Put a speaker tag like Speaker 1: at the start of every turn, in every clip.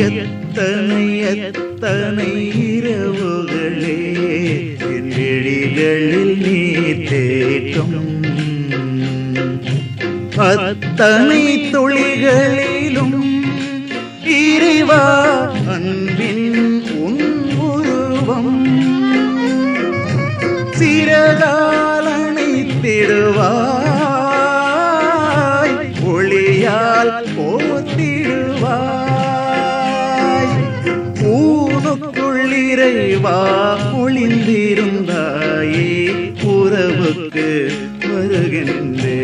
Speaker 1: எத்தனை எத்தனை இரவுகளே என் விழிகளில் நீ தேட்டும் அத்தனை துளிகளிலும் இறைவா அன்பின் உன் உருவம் சிறகாலனை திடுவாய் ஒளியால் போத்திடுவாய் ஊனுக்குள் இறைவா ஒளிந்திருந்தாயே உறவுக்கு வருகின்றே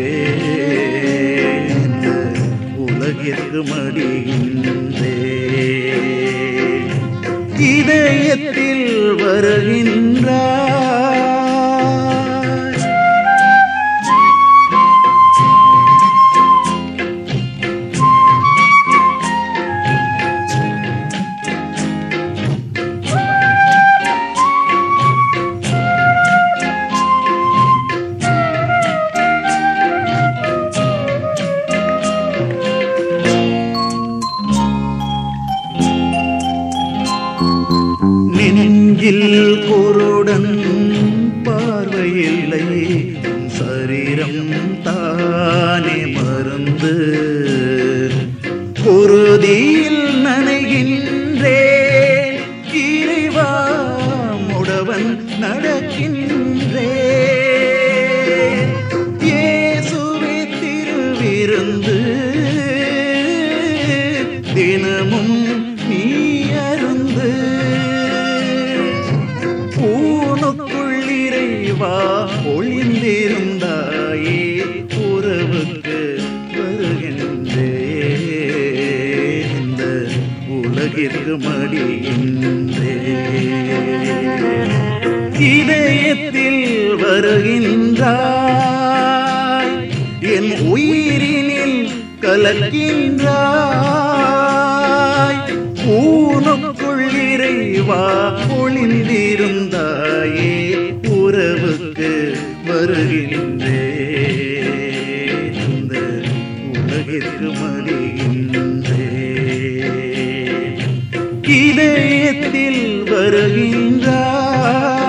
Speaker 1: உலகிற்கு மடிகின்றே இதயத்தில் வருகின்றாய் நெஞ்சில் குருடன் பார்வையில்லை உன் சரீரம் தானே மருந்து குருதியில் நனைகின்றே இறைவா முடவன் நடக்கின்றே இயேசுவே திருவிருந்து தினமும் நீ அருந்து பூனுக்குள் இறைவா ஒளிந்திருந்தாயே உறவுக்கு வருகின்றே இந்த உலகிற்கு மடிகின்றே இதயத்தில் வருகின்றாய் என் உயிரினில் கலக்கின்றாய் ஊனுக்குள் இறைவா ஒளிந்திருந்தாயே உறவுக்கு வருகின்றே இந்த உலகிற்கு மடிகின்றே இதயத்தில் வருகின்றாய்